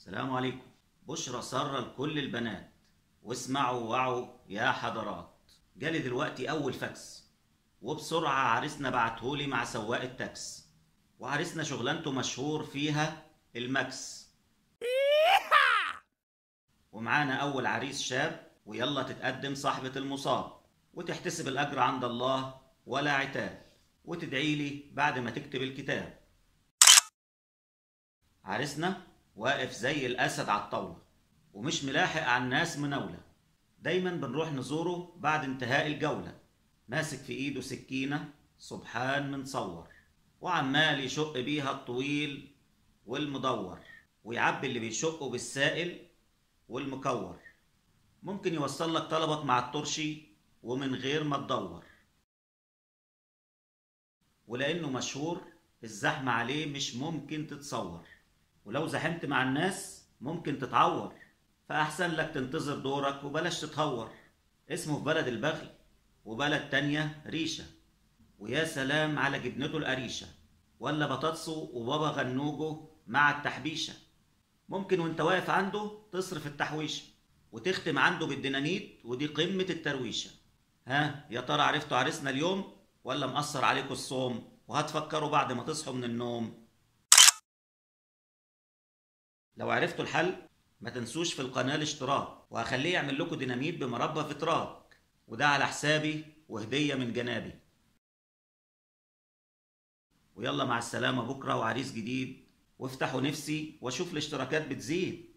السلام عليكم بشرى سارة لكل البنات واسمعوا وعوا يا حضرات جالي دلوقتي أول فاكس وبسرعة عريسنا بعتهولي مع سواق التاكس وعريسنا شغلانته مشهور فيها المكس ومعانا أول عريس شاب ويلا تتقدم صاحبة المصاب وتحتسب الأجر عند الله ولا عتاب وتدعي لي بعد ما تكتب الكتاب عريسنا واقف زي الأسد على الطاولة ومش ملاحق على الناس مناولة دايما بنروح نزوره بعد انتهاء الجولة ماسك في ايده سكينة سبحان منصور وعمال يشق بيها الطويل والمدور ويعبي اللي بيشقه بالسائل والمكور ممكن يوصل لك طلبك مع الترشي ومن غير ما تدور ولأنه مشهور الزحمة عليه مش ممكن تتصور ولو زحمت مع الناس ممكن تتعور فأحسن لك تنتظر دورك وبلاش تتهور اسمه في بلد البغل وبلد تانية ريشة ويا سلام على جبنته القريشة ولا بطاطسه وبابا غنوجه مع التحبيشة ممكن وانت واقف عنده تصرف التحويشة وتختم عنده بالديناميت ودي قمة الترويشة ها يا ترى عرفتوا عريسنا اليوم ولا مأثر عليكم الصوم وهتفكروا بعد ما تصحوا من النوم لو عرفتوا الحل ما تنسوش في القناة الاشتراك وهخليه يعمل لكم ديناميت بمربى في تراك وده على حسابي وهدية من جنابي ويلا مع السلامة بكرة وعريس جديد وافتحوا نفسي واشوف الاشتراكات بتزيد